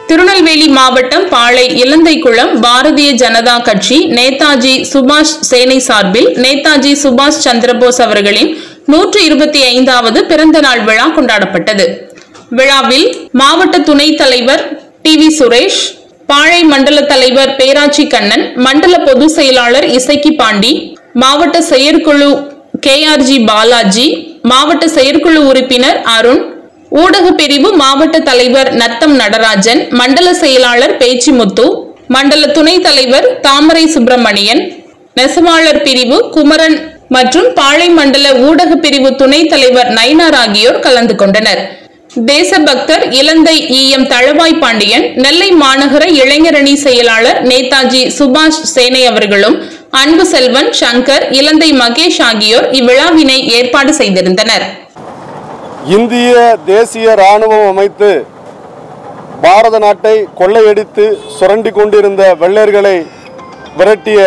திருநெல்வேலி மாவட்டம் பாளை இலந்தைக்குளம் பாரதிய ஜனதா கட்சி நேதாஜி சுபாஷ் சேனை சார்பில் நேதாஜி சுபாஷ் சந்திரபோஸ் அவர்களின் நூற்று இருபத்தி ஐந்தாவது பிறந்த நாள் விழா கொண்டாடப்பட்டது விழாவில் மாவட்ட துணைத் தலைவர் டி வி சுரேஷ் பாளை மண்டல தலைவர் பேராச்சி கண்ணன் மண்டல பொதுச் செயலாளர் இசக்கி பாண்டி மாவட்ட செயற்குழு கேஆர்ஜி பாலாஜி மாவட்ட செயற்குழு உறுப்பினர் அருண் ஊடக பிரிவு மாவட்ட தலைவர் நத்தம் நடராஜன் மண்டல செயலாளர் பேச்சிமுத்து மண்டல துணைத் தலைவர் தாமரை சுப்பிரமணியன் நெசவாளர் பிரிவு குமரன் மற்றும் பாளை மண்டல ஊடக பிரிவு துணைத் தலைவர் நயினார் ஆகியோர் கலந்து கொண்டனர் தேசபக்தர் இலந்தை ஈயம் தளவாய் பாண்டியன் நெல்லை மாநகர இளைஞரணி செயலாளர் நேதாஜி சுபாஷ் சேனை அவர்களும் அன்பு செல்வன் சங்கர் இலந்தை மகேஷ் ஆகியோர் இவ்விழாவினை ஏற்பாடு செய்திருந்தனர் இந்திய தேசிய இராணுவம் அமைத்து பாரத நாட்டை கொள்ளையடித்து சுரண்டி கொண்டிருந்த வெள்ளையர்களை விரட்டிய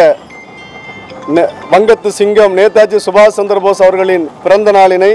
நெ- வங்கத்து சிங்கம் நேதாஜி சுபாஷ் சந்திரபோஸ் அவர்களின் பிறந்த நாளினை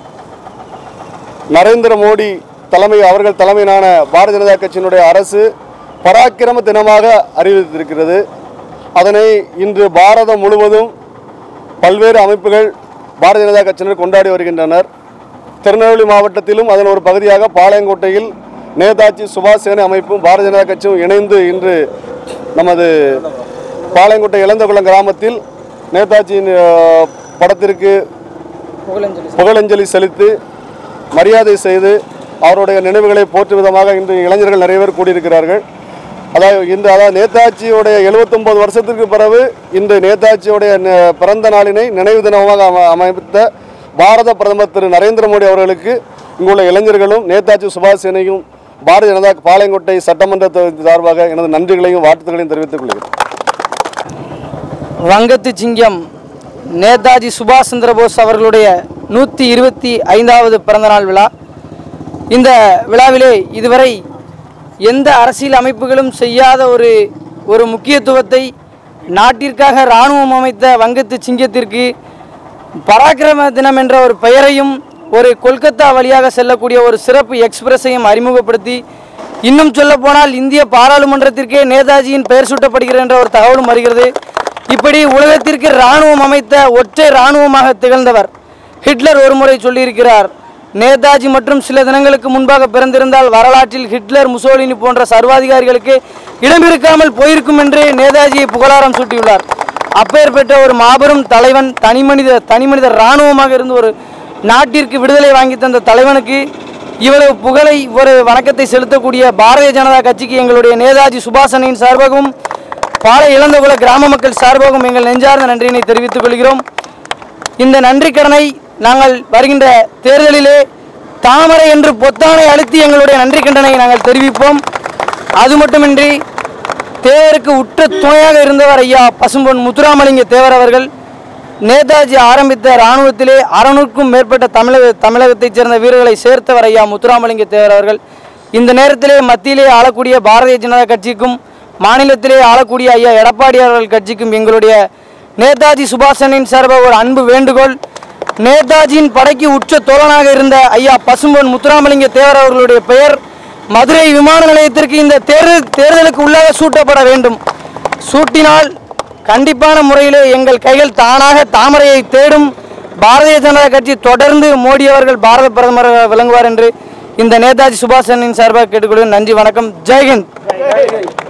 நரேந்திர மோடி தலைமை அவர்கள் தலைமையிலான பாரதிய ஜனதா கட்சியினுடைய அரசு பராக்கிரம தினமாக அறிவித்திருக்கிறது அதனை இன்று பாரதம் முழுவதும் பல்வேறு அமைப்புகள் பாரதிய ஜனதா கட்சியினர் கொண்டாடி வருகின்றனர் திருநெல்வேலி மாவட்டத்திலும் அதன் ஒரு பகுதியாக பாளையங்கோட்டையில் நேதாஜி சுபாஷ் சேனை அமைப்பும் பாரதிய ஜனதா கட்சியும் இணைந்து இன்று நமது பாளையங்கோட்டை இளந்தகுளம் கிராமத்தில் நேதாஜியின் அஹ், படத்திற்கு புகழஞ்சலி செலுத்தி மரியாதை செய்து அவருடைய நினைவுகளை போற்றும் விதமாக இன்று இளைஞர்கள் நிறைய பேர் கூடியிருக்கிறார்கள் அதாவது இன்று அதாவது நேதாஜியுடைய 79 வருஷத்திற்கு பிறகு இன்று நேதாஜியுடைய ந- பிறந்த நாளினை நினைவு தினமாக அம- அமைத்த பாரத பிரதமர் திரு நரேந்திர மோடி அவர்களுக்கு இங்குள்ள இளைஞர்களும் நேதாஜி சுபாஷ் சேனையும் பாரதிய ஜனதா பாளையங்கோட்டை சட்டமன்ற தொகுதி சார்பாக எனது நன்றிகளையும் வாழ்த்துக்களையும் தெரிவித்துக் கொள்கிறேன் வங்கத்து சிங்கம் நேதாஜி சுபாஷ் சந்திரபோஸ் அவர்களுடைய நூற்றி இருபத்தி ஐந்தாவது பிறந்தநாள் விழா இந்த விழாவிலே இதுவரை எந்த அரசியல் அமைப்புகளும் செய்யாத ஒரு ஒரு முக்கியத்துவத்தை நாட்டிற்காக இராணுவம் அமைத்த வங்கத்து சிங்கத்திற்கு பராக்கிரம தினம் என்ற ஒரு பெயரையும் ஒரு கொல்கத்தா வழியாக செல்லக்கூடிய ஒரு சிறப்பு எக்ஸ்பிரஸையும் அறிமுகப்படுத்தி இன்னும் சொல்லப்போனால் இந்திய பாராளுமன்றத்திற்கே நேதாஜியின் பெயர் சூட்டப்படுகிறது என்ற ஒரு தகவலும் வருகிறது இப்படி உலகத்திற்கு இராணுவம் அமைத்த ஒற்றை இராணுவமாக திகழ்ந்தவர் ஹிட்லர் ஒருமுறை சொல்லியிருக்கிறார் நேதாஜி மற்றும் சில தினங்களுக்கு முன்பாக பிறந்திருந்தால் வரலாற்றில் ஹிட்லர் முசோலினி போன்ற சர்வாதிகாரிகளுக்கு இடமிருக்காமல் போயிருக்கும் என்று நேதாஜியை புகழாரம் சூட்டியுள்ளார் அப்பேற்பட்ட ஒரு மாபெரும் தலைவன் தனிமனித தனிமனித இராணுவமாக இருந்து ஒரு நாட்டிற்கு விடுதலை வாங்கி தந்த தலைவனுக்கு இவ்வளவு புகழை ஒரு வணக்கத்தை செலுத்தக்கூடிய பாரதிய ஜனதா கட்சிக்கு எங்களுடைய நேதாஜி சுபாஷனின் சார்பாகவும் பாலை இளந்தகுல கிராம மக்கள் சார்பாகவும் எங்கள் நெஞ்சார்ந்த நன்றியினை தெரிவித்துக் கொள்கிறோம் இந்த நன்றி கடனை நாங்கள் வருகின்ற தேர்தலிலே தாமரை என்று பொத்தானை அழுத்தி எங்களுடைய நன்றி கண்டனை நாங்கள் தெரிவிப்போம் அது மட்டுமின்றி தேவருக்கு உற்ற துணையாக இருந்தவர் ஐயா பசும்பொன் முத்துராமலிங்க தேவர் அவர்கள் நேதாஜி ஆரம்பித்த இராணுவத்திலே அறநூறுக்கும் மேற்பட்ட தமிழக தமிழகத்தைச் சேர்ந்த வீரர்களை சேர்த்தவர் ஐயா முத்துராமலிங்க தேவர் அவர்கள் இந்த நேரத்திலே மத்தியிலே ஆளக்கூடிய பாரதிய ஜனதா கட்சிக்கும் மாநிலத்திலே ஆளக்கூடிய ஐயா எடப்பாடி அவர்கள் கட்சிக்கும் எங்களுடைய நேதாஜி சுபாஷனின் சார்பாக ஒரு அன்பு வேண்டுகோள் நேதாஜியின் படைக்கு உச்ச தோழனாக இருந்த ஐயா பசும்பொன் முத்துராமலிங்க தேவர் அவர்களுடைய பெயர் மதுரை விமான நிலையத்திற்கு இந்த தேர்தல் தேர்தலுக்கு உள்ளாக சூட்டப்பட வேண்டும் சூட்டினால் கண்டிப்பான முறையிலே எங்கள் கைகள் தானாக தாமரையை தேடும் பாரதிய ஜனதா கட்சி தொடர்ந்து மோடி அவர்கள் பாரத பிரதமர் விளங்குவார் என்று இந்த நேதாஜி சுபாஷனின் சார்பாக கேட்டுக்கொள்கிறேன் நன்றி வணக்கம் ஜெய்ஹிந்த்